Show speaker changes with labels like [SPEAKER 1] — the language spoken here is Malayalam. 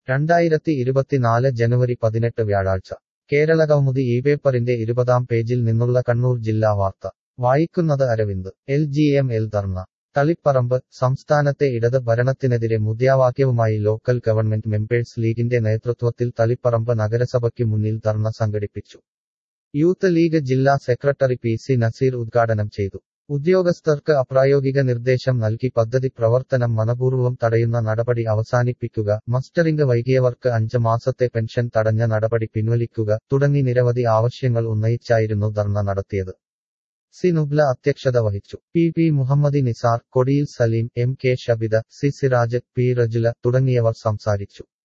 [SPEAKER 1] രണ്ടായിരത്തി ഇരുപത്തിനാല് ജനുവരി പതിനെട്ട് വ്യാഴാഴ്ച കേരള കൗമുദി ഈ പേപ്പറിന്റെ ഇരുപതാം പേജിൽ നിന്നുള്ള കണ്ണൂർ ജില്ലാ വാർത്ത വായിക്കുന്നത് Aravind L G M L dharna Taliparamba സംസ്ഥാനത്തെ ഇടത് ഭരണത്തിനെതിരെ മുദ്രാവാക്യവുമായി ലോക്കൽ ഗവൺമെന്റ് മെമ്പേഴ്സ് ലീഗിന്റെ നേതൃത്വത്തിൽ തളിപ്പറമ്പ് നഗരസഭയ്ക്ക് മുന്നിൽ ധർണ സംഘടിപ്പിച്ചു യൂത്ത് ലീഗ് ജില്ലാ സെക്രട്ടറി പി സി നസീർ ഉദ്ഘാടനം ചെയ്തു ഉദ്യോഗസ്ഥർക്ക് അപ്രായോഗിക നിർദ്ദേശം നൽകി പദ്ധതി പ്രവർത്തനം മനപൂർവ്വം തടയുന്ന നടപടി അവസാനിപ്പിക്കുക മസ്റ്ററിംഗ് വൈകിയവർക്ക് അഞ്ച് മാസത്തെ പെൻഷൻ തടഞ്ഞ നടപടി പിൻവലിക്കുക തുടങ്ങി നിരവധി ആവശ്യങ്ങൾ ഉന്നയിച്ചായിരുന്നു ധർണ നടത്തിയത് സി നുബ്ല അധ്യക്ഷത വഹിച്ചു P P Muhammadi Nisar Kodiyil Saleem M K Shabitha C Siraj P Rajula തുടങ്ങിയവർ സംസാരിച്ചു